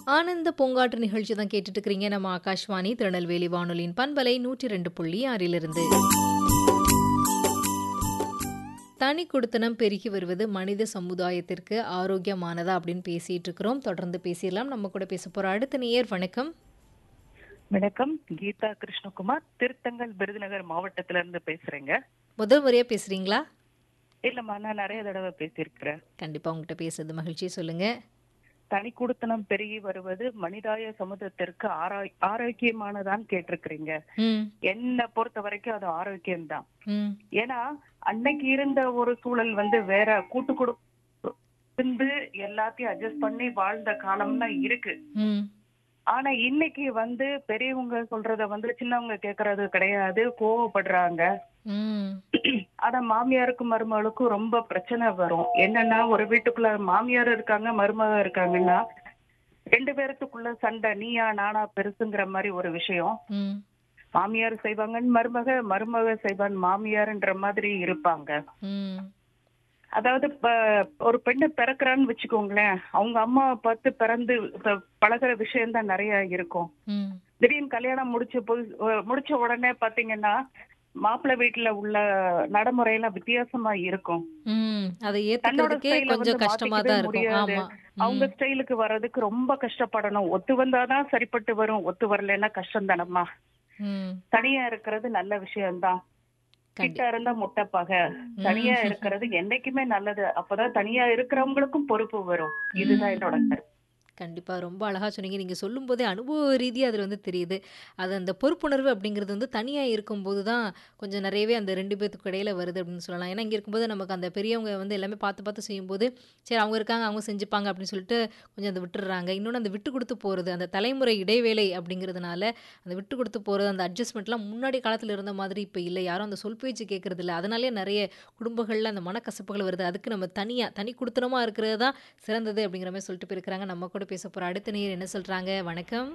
ஆனந்த பூங்காற்று நிகழ்ச்சி தான் கேட்டுட்டு இருக்கிறீங்க நம்ம ஆகாஷ்வாணி திருநெல்வேலி வானொலியின் பண்பலை நூற்றி ரெண்டு புள்ளி ஆறிலிருந்து தனி குடுத்தனம் பெருகி வருவது மனித சமுதாயத்திற்கு ஆரோக்கியமானதா அப்படின்னு பேசிட்டு இருக்கிறோம் தொடர்ந்து பேசிடலாம் நம்ம கூட பேச போற அடுத்த நேயர் வணக்கம் வணக்கம் கீதா கிருஷ்ணகுமார் திருத்தங்கல் விருதுநகர் மாவட்டத்துல இருந்து பேசுறேங்க முதல் முறையா பேசுறீங்களா இல்லம்மா நான் நிறைய தடவை பேசியிருக்கிறேன் கண்டிப்பா உங்ககிட்ட பேசுறது மகிழ்ச்சி சொல்லுங்க தனி குடுத்தனம் பெருகி வருவது மனிதாய சமுதாயத்திற்கு ஆரா- ஆரோக்கியமானதான்னு கேட்டிருக்கிறீங்க ம் என்னை பொறுத்த வரைக்கும் அது ஆரோக்கியம்தான் ம் ஏன்னா அன்னைக்கு இருந்த ஒரு சூழல் வந்து வேற கூட்டு குடும்பம் இருந்து எல்லாத்தையும் அட்ஜஸ்ட் பண்ணி வாழ்ந்த காலம்லாம் இருக்கு ம் ஆனா இன்னைக்கு வந்து பெரியவங்க சொல்றத வந்து சின்னவங்க கேக்குறது கிடையாது கோவப்படுறாங்க ம் ஆனா மாமியாருக்கும் மருமகளுக்கும் ரொம்ப பிரச்சனை வரும் என்னன்னா ஒரு வீட்டுக்குள்ள மாமியார் இருக்காங்க மருமக இருக்காங்கன்னா ரெண்டு பேர்த்துக்குள்ள சண்டை நீயா நானா பெருசுங்கிற மாதிரி ஒரு விஷயம் ம் மாமியார் செய்வாங்கன்னு மருமக மருமக செய்வான் மாமியார்ன்ற மாதிரி இருப்பாங்க ம் அதாவது இப்ப ஒரு பெண்ணு பிறக்குறான்னு வச்சுக்கோங்களேன் அவங்க அம்மா பார்த்து பிறந்து இப்ப பழகுற விஷயம் தான் நிறைய இருக்கும் ம் திடீர்னு கல்யாணம் முடிச்ச போய் முடிச்ச உடனே பாத்தீங்கன்னா மாப்பிள்ளை வீட்டுல உள்ள நடைமுறையெல்லாம் வித்தியாசமா இருக்கும் ம் அதை தன்னோட ஏத்துக்கிறதுக்கே ஸ்டைல கொஞ்சம் வந்து கஷ்டமா மாத்திக்கவே தான் இருக்கும் முடியாது. ஆமா அவங்க ம், ஸ்டைலுக்கு வர்றதுக்கு ரொம்ப கஷ்டப்படணும் ஒத்து வந்தாதான் சரிப்பட்டு வரும் ஒத்து வரலைன்னா கஷ்டம் தானம்மா ம் தனியா இருக்கிறது நல்ல விஷயம்தான் கண்டி கிட்ட இருந்தா முட்டைப்பகை தனியா ம். இருக்கிறது என்னைக்குமே நல்லது அப்பதான் தனியா இருக்கிறவங்களுக்கும் பொறுப்பு வரும் இதுதான் என்னோட கருத்து கண்டிப்பா ரொம்ப அழகா சொன்னீங்க நீங்க சொல்லும்போதே அனுபவ ரீதியா அதுல வந்து தெரியுது அது அந்த பொறுப்புணர்வு அப்படிங்கிறது வந்து தனியா இருக்கும்போது தான் கொஞ்சம் நிறையவே அந்த ரெண்டு பேத்துக்கு இடையில வருது அப்படின்னு சொல்லலாம் ஏன்னா இங்க இருக்கும்போது நமக்கு அந்த பெரியவங்க வந்து எல்லாமே பார்த்து பார்த்து செய்யும்போது சரி அவங்க இருக்காங்க அவங்க செஞ்சுப்பாங்க அப்படின்னு சொல்லிட்டு கொஞ்சம் அந்த விட்டுடுறாங்க இன்னொன்று அந்த விட்டு கொடுத்து போறது அந்த தலைமுறை இடைவேளை அப்படிங்கிறதுனால அந்த விட்டு கொடுத்து போறது அந்த அட்ஜஸ்ட்மெண்ட்லாம் முன்னாடி காலத்துல இருந்த மாதிரி இப்போ இல்லை யாரும் அந்த சொல் பேச்சு கேட்கறது இல்லை அதனாலே நிறைய குடும்பங்கள்ல அந்த மனக்கசப்புகள் வருது அதுக்கு நம்ம தனியா தனி குடுத்தனமா இருக்கிறது தான் சிறந்தது அப்படிங்கிற மாதிரி சொல்லிட்டு போயிருக்கிறாங்க நம்ம கூட பேச போற அடுத்த நேயர் என்ன சொல்றாங்க வணக்கம்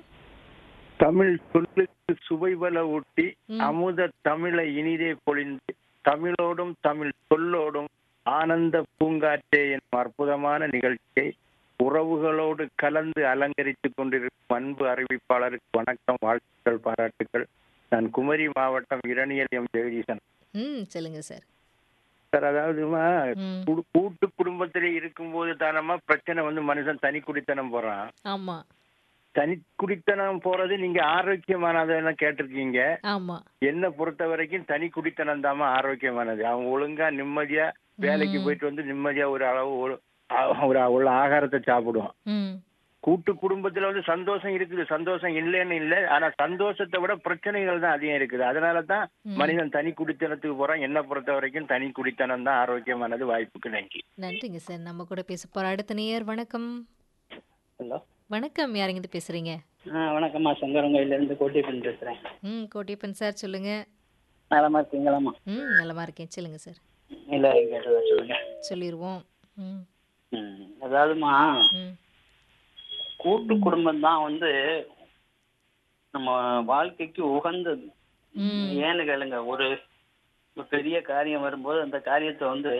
தமிழ் சொல்லுக்கு சுவைபல ஊட்டி ம். அமுத தமிழை இனிதே பொழிந்து தமிழோடும் தமிழ் சொல்லோடும் ஆனந்த பூங்காற்றே எனும் அற்புதமான நிகழ்ச்சியை உறவுகளோடு கலந்து அலங்கரித்துக் கொண்டிருக்கும் அன்பு அறிவிப்பாளருக்கு வணக்கம் வாழ்த்துக்கள் பாராட்டுக்கள் நான் குமரி மாவட்டம் இரணியல் எம் ஜெகதீசன் ம் சொல்லுங்க சார் சார் அதாவதுமா ம் கு- கூட்டு குடும்பத்திலே இருக்கும்போது தானமா பிரச்சனை வந்து மனுஷன் தனி குடித்தனம் போறான் ஆமா தனி குடித்தனம் போறது நீங்க ஆரோக்கியமானதுன்னு கேட்டிருக்கீங்க ஆமா என்னை பொறுத்த வரைக்கும் தனி குடித்தனம் தாமா ஆரோக்கியமானது அவன் ஒழுங்கா நிம்மதியா வேலைக்கு ம். போயிட்டு வந்து நிம்மதியா ஒரு அளவு ஒரு அ- ஒரு உள்ள ஆகாரத்தை சாப்பிடுவான் ம் கூட்டு குடும்பத்துல வந்து சந்தோஷம் இருக்குது சந்தோஷம் இல்லைன்னு இல்லை ஆனா சந்தோஷத்தை விட பிரச்சனைகள் தான் அதிகம் இருக்குது அதனால தான் ம். மனிதன் தனி குடித்தனத்துக்கு போறான் என்னை பொறுத்த வரைக்கும் தனி குடித்தனம் தான் ஆரோக்கியமானது வாய்ப்புக்கு நன்றி நன்றிங்க சார் நம்ம கூட பேச போற அடுத்த நேயர் வணக்கம் ஹலோ வணக்கம் யாருங்க இது பேசுறீங்க ஆ வணக்கம்மா சங்கரங்கோயிலேருந்து கோட்டிப்பன் பேசுகிறேன் ம் கோட்டியப்பன் சார் சொல்லுங்க நலமா இருக்கீங்களாம்மா ம் நலமா இருக்கேன் சொல்லுங்க சார் எல்லாரும் கேட்டதா சொல்லுங்க சொல்லிடுவோம் ம் ம் அதாவதுமா ம் கூட்டு குடும்பம் தான் வந்து நம்ம வாழ்க்கைக்கு உகந்தது ம் ஏன்னு கேளுங்க ஒரு ஒரு பெரிய காரியம் வரும்போது அந்த காரியத்தை வந்து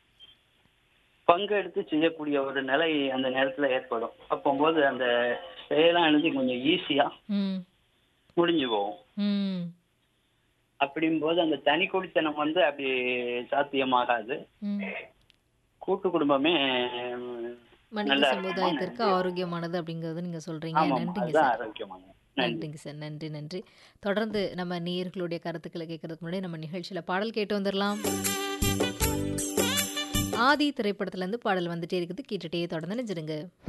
பங்கெடுத்து செய்யக்கூடிய ஒரு நிலை அந்த நேரத்துல ஏற்படும் அப்போம்போது அந்த செயலானது கொஞ்சம் ஈஸியா ம் முடிஞ்சு போகும் ம் அப்படிங்கும்போது அந்த தனி குடித்தனம் வந்து அப்படி சாத்தியமாகாது ம் கூட்டு குடும்பமே மனித நல்லா சமுதாயத்திற்கு ஆரோக்கியமானது அப்படிங்கறது நீங்க சொல்றீங்க ஆமாம் நன்றிங்க அதுதான் சார் ஆரோக்கியமானது நன்றி நன்றிங்க சார் நன்றி நன்றி தொடர்ந்து நம்ம நேயர்களுடைய கருத்துக்களை கேட்கறதுக்கு முன்னாடி நம்ம நிகழ்ச்சியில பாடல் கேட்டு வந்துடலாம் ஆதி திரைப்படத்துல இருந்து பாடல் வந்துட்டே இருக்குது கேட்டுட்டே தொடர்ந்து நினைச்சிருங்க